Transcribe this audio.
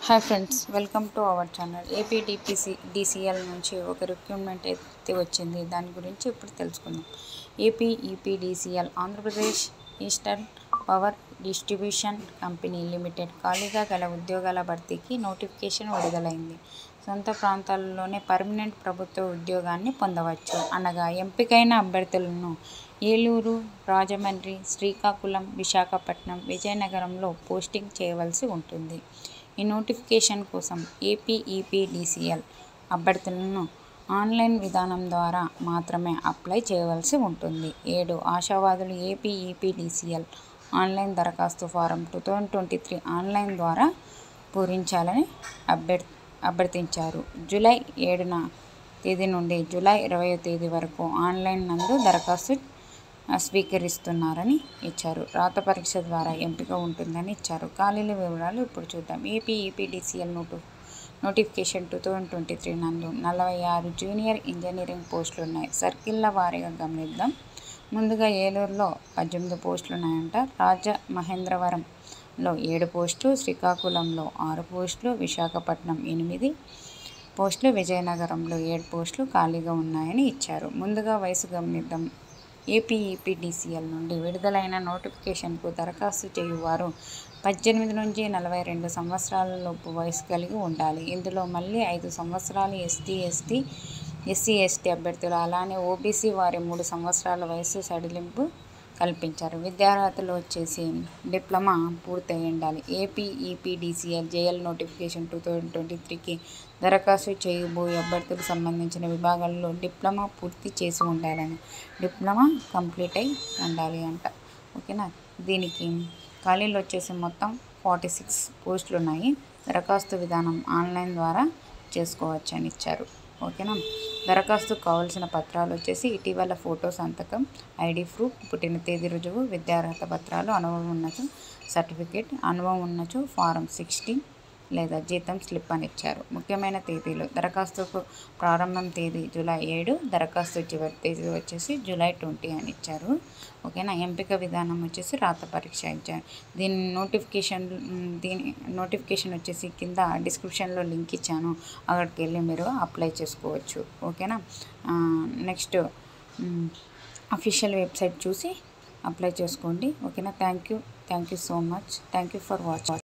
hi friends welcome to our channel AP DPC DCL నుంచి ఒక recruitment అయితే వచ్చింది దాని గురించి ఇప్పుడు తెలుసుకుందాం AP EPDCL Andhra Pradesh eastern power distribution company limited ఖాళీగా గల ఉద్యోగాల భర్తీకి నోటిఫికేషన్ విడుదలైంది సొంత ప్రాంతాల్లోనే పర్మనెంట్ ప్రభుత్వ ఉద్యోగాన్ని పొందవచ్చు అనగా ఎంపికైన అభ్యర్థులను ఏలూరు రాజమండ్రి శ్రీకాకుళం విశాఖపట్నం విజయనగరంలో పోస్టింగ్ చేయవలసి ఉంటుంది ఈ నోటిఫికేషన్ కోసం ఏపీఈపీడీసీఎల్ అభ్యర్థులను ఆన్లైన్ విధానం ద్వారా మాత్రమే అప్లై చేయవలసి ఉంటుంది ఏడు ఆశావాదులు ఏపీఈపీడీసీఎల్ ఆన్లైన్ దరఖాస్తు form two thousand twenty three online ద్వారా పూరించాలని అభ్యర్ అభ్యర్థించారు జూలై ఏడున తేదీ నుండి జూలై ఇరవై తేదీ వరకు ఆన్లైన్ నందు దరఖాస్తు స్వీకరిస్తున్నారని ఇచ్చారు రాత పరీక్ష ద్వారా ఎంపిక ఉంటుందని ఇచ్చారు ఖాళీల వివరాలు ఇప్పుడు చూద్దాం ఏపీ ఈపీడీసీఎల్ నోటు notification two thousand twenty three నందు నలభై ఆరు జూనియర్ ఇంజనీరింగ్ పోస్టులు ఉన్నాయి సర్కిళ్ళ వారీగా గమనిద్దాం ముందుగా ఏలూరులో పద్దెనిమిది పోస్టులు ఉన్నాయంట రాజమహేంద్రవరంలో ఏడు పోస్టులు శ్రీకాకుళంలో ఆరు పోస్టులు విశాఖపట్నం ఎనిమిది పోస్టులు విజయనగరంలో ఏడు పోస్టులు ఖాళీగా ఉన్నాయని ఇచ్చారు ముందుగా వయసు గమనిద్దాం ఏపీఈపీడీసీఎల్ నుండి విడుదలైన నోటిఫికేషన్కు దరఖాస్తు చేయువారు పద్దెనిమిది నుంచి నలభై రెండు సంవత్సరాల లోపు వయసు కలిగి ఉండాలి ఇందులో మళ్ళీ ఐదు సంవత్సరాలు ఎస్టీ ఎస్టీ ఎస్సీ ఎస్టీ అభ్యర్థులు అలానే ఓబీసీ వారి మూడు సంవత్సరాల వయసు సడలింపు కల్పించారు విద్యార్హతలు వచ్చేసి డిప్లొమా పూర్తయి ఉండాలి AP EPDCL JL notification two thousand twenty త్రీకి దరఖాస్తు చేయబోయే అభ్యర్థులకు సంబంధించిన విభాగాల్లో డిప్లొమా పూర్తి చేసి ఉండాలని డిప్లొమా కంప్లీట్ అయి ఉండాలి అంట ఓకేనా దీనికి ఖాళీలు వచ్చేసి మొత్తం ఫార్టీ సిక్స్ పోస్టులు ఉన్నాయి దరఖాస్తు విధానం ఆన్లైన్ ద్వారా చేసుకోవచ్చు అని ఇచ్చారు ఓకేనా దరఖాస్తు కావాల్సిన పత్రాలు వచ్చేసి ఇటీవల ఫోటో సంతకం ఐడి ప్రూఫ్ పుట్టిన తేదీ రుజువు విద్యార్హత పత్రాలు అనుభవం ఉన్నచో సర్టిఫికేట్ అనుభవం ఉన్నచో ఫారం సిక్స్టీన్ లేదా జీతం స్లిప్ అని ఇచ్చారు ముఖ్యమైన తేదీలు దరఖాస్తుకు ప్రారంభం తేదీ జూలై ఏడు దరఖాస్తు చివరి తేదీ వచ్చేసి జూలై ట్వంటీ అని ఇచ్చారు ఓకేనా ఎంపిక విధానం వచ్చేసి రాత పరీక్ష ఇచ్చారు దీని నోటిఫికేషన్ దీని నోటిఫికేషన్ వచ్చేసి కింద డిస్క్రిప్షన్లో లింక్ ఇచ్చాను అక్కడికి వెళ్ళి మీరు అప్లై చేసుకోవచ్చు ఓకేనా నెక్స్ట్ అఫీషియల్ వెబ్సైట్ చూసి అప్లై చేసుకోండి ఓకేనా thank you thank you so much thank you for watching